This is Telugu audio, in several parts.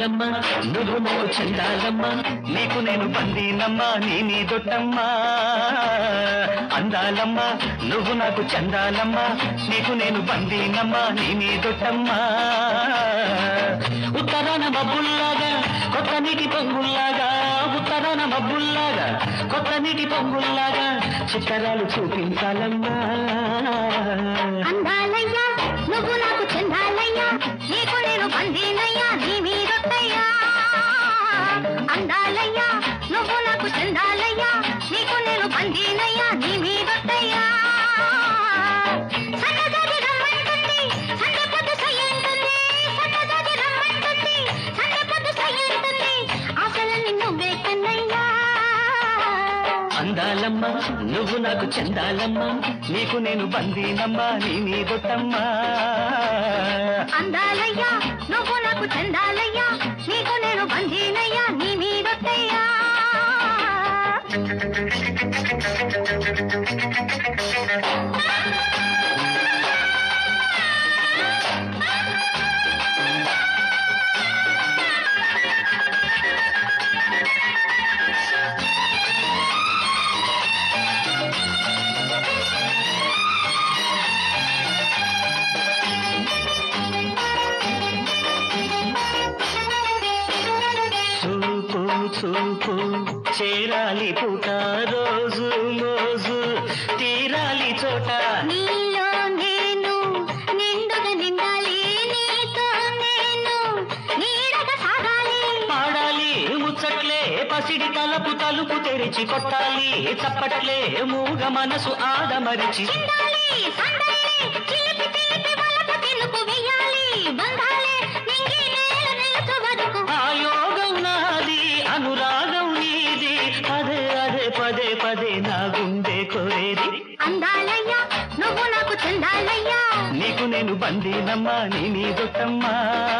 అందాలమ్మ నువ్వు నాకు చందాలమ్మ నీకు నేను బందీనమ్మ నీ నీ దొట్టమ్మ అందాలమ్మ నువ్వు నాకు చందాలమ్మ నీకు నేను బందీనమ్మ నీ నీ దొట్టమ్మ ఉత్తరాన మబ్బుల్లాగా కొత్త నీటి పొంగుల్లాగా ఉత్తరాన మబ్బుల్లాగా కొత్త నీటి పొంగుల్లాగా చిత్తరాలు చూపించాలమ్మా అందాలయ్యా నువ్వు నాకు చెందాలయ్యా నీకు నేను బందీనయ్యా నీ మీదొట్టయ్యా అందాలయ్యా నువ్వు నాకు చెందాలయ్యా నీకు నేను బందీనయ్యా నీ మీదొట్టయ్యా సన్నజాజి రమ్మంటుంది సందె పొద్దు సయ్యంటుంది సన్నజాజి రమ్మంటుంది సందె పొద్దు సయ్యంటుంది ఆశలన్నీ నువ్వే కన్నయ్యా అందాలమ్మ నువ్వు నాకు చందాలమ్మ నీకు నేను బందీనమ్మ నీ నీ దొట్టమ్మా అందాలయ్యా నువ్వు నాకు చందాలయ్యా నీకు నేను బందీనయ్యా నీ మీదొట్టయ్యా చూపు చూపు చేరాలి పూట రోజు రోజు తీరాలి చోట నీలో నేను నిండుగా నిండాలి నీతో నేను నీడగా సాగాలి పాడాలి ముచ్చట్లే పసిడి తలపు తలుపు తెరిచి కొట్టాలి చప్పట్లే మూగ మనసు ఆదమరిచి చిందాలి సందాలి చిలిపి చిలిపి వలపు తినుకు వెయ్యాలి బంధాలే నింగి నేల నిలుచు వరకు ఆ యోగం నాది అనురాగం నీది అదే అదే పదే పదే నా గుండె కోరేది అందాలయ్యా నువ్వు నాకు చందాలయ్యా నీకు నేను బందీనమ్మా నీ నీ దొట్టమ్మా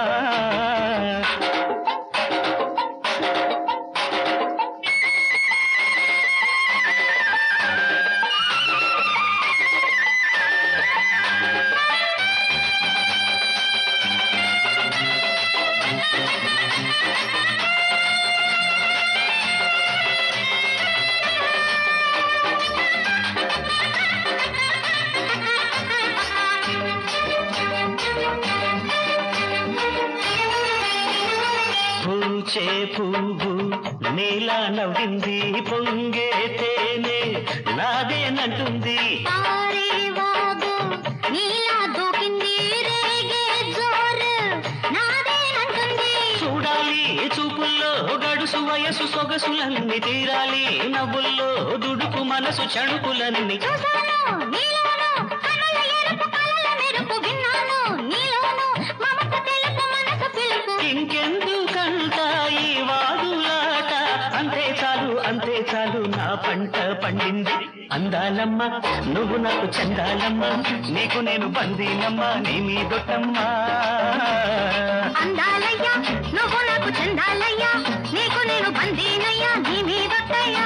పూచే పువ్వు నీలా నవ్వింది పొంగే తేనె నాదేనంటుంది పారే వాగు నీలా దూకింది రేగే జోరు నాదేనంటుంది చూడాలి చూపుల్లో గడుసు వయసు సొగసులన్నీ తీరాలి నవ్వుల్లో దుడుకు మనసు చణుకులన్నీ చూశాను నీలోను కనుల ఎరుపు కలల మెరుపు విన్నాను నీలోను మమత తెలుపు మనసు పిలుపు ఇంకెందుకంట ఈ వాదులాట అంతే చాలు అంతే చాలు నా పంట పండింది అందాలమ్మ నువ్వు నాకు చందాలమ్మ నీకు నేను బందీనమ్మ నీ మీదొట్టమ్మా అందాలయ్యా నువ్వు నాకు చందాలయ్యా నీకు నేను బందీనయ్యా నీ మీదొట్టయ్యా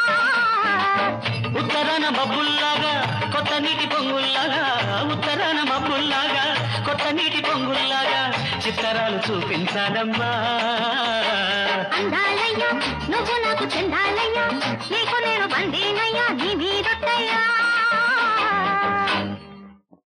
ఉత్తరాన మబ్బుల్లాగా కొత్త నీటి పొంగుల్లాగా ఉత్తరాన మబ్బుల్లాగా కొత్త నీటి పొంగుల్లాగా చిత్తరాలు చూపించాలమ్మా అందాలయ్యా నువ్వు నాకు చందాలయ్యా నీకు నేను బందీనయ్యా